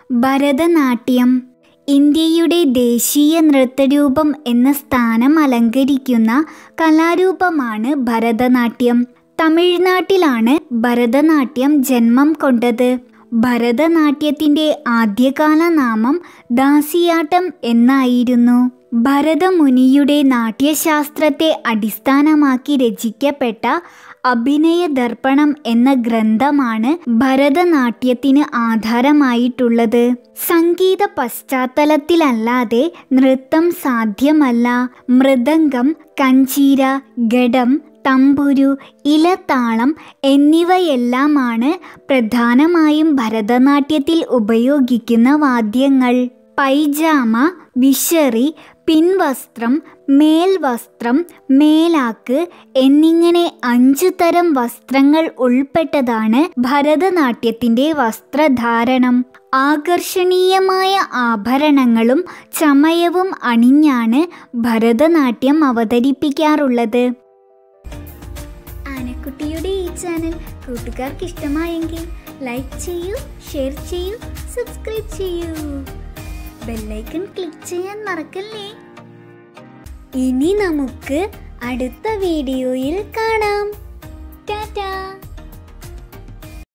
ഭരതനാട്യം ഇന്ത്യയുടെ ദേശീയ നൃത്തരൂപം എന്ന സ്ഥാനം അലങ്കരിക്കുന്ന കലാരൂപമാണ് ഭരതനാട്യം തമിഴ്നാട്ടിലാണ് ഭരതനാട്യം ജന്മം കൊണ്ടത് ഭരതനാട്യത്തിൻ്റെ ആദ്യകാല നാമം ദാസിയാട്ടം എന്നായിരുന്നു ഭരതമുനിയുടെ നാട്യശാസ്ത്രത്തെ അടിസ്ഥാനമാക്കി രചിക്കപ്പെട്ട അഭിനയ ദർപ്പണം എന്ന ഗ്രന്ഥമാണ് ഭരതനാട്യത്തിന് ആധാരമായിട്ടുള്ളത് സംഗീത പശ്ചാത്തലത്തിലല്ലാതെ നൃത്തം സാധ്യമല്ല മൃദംഗം കഞ്ചീര ഘടം തമ്പുരു ഇലത്താളം എന്നിവയെല്ലാമാണ് പ്രധാനമായും ഭരതനാട്യത്തിൽ ഉപയോഗിക്കുന്ന വാദ്യങ്ങൾ പൈജാമ വിഷറി പിൻവസ്ത്രം മേൽവസ്ത്രം മേലാക്ക് എന്നിങ്ങനെ അഞ്ചു തരം വസ്ത്രങ്ങൾ ഉൾപ്പെട്ടതാണ് ഭരതനാട്യത്തിന്റെ വസ്ത്രധാരണം ആകർഷണീയമായ ആഭരണങ്ങളും ചമയവും അണിഞ്ഞാണ് ഭരതനാട്യം അവതരിപ്പിക്കാറുള്ളത് ആനക്കുട്ടിയുടെ ഈ ചാനൽ കൂട്ടുകാർക്ക് ഇഷ്ടമായെങ്കിൽ ലൈക്ക് ചെയ്യൂ ഷെയർ ചെയ്യൂ സബ്സ്ക്രൈബ് ചെയ്യൂ ബെല്ലൈക്കൺ ക്ലിക്ക് ചെയ്യാൻ മറക്കല്ലേ ഇനി നമുക്ക് അടുത്ത വീഡിയോയിൽ കാണാം ടാറ്റാ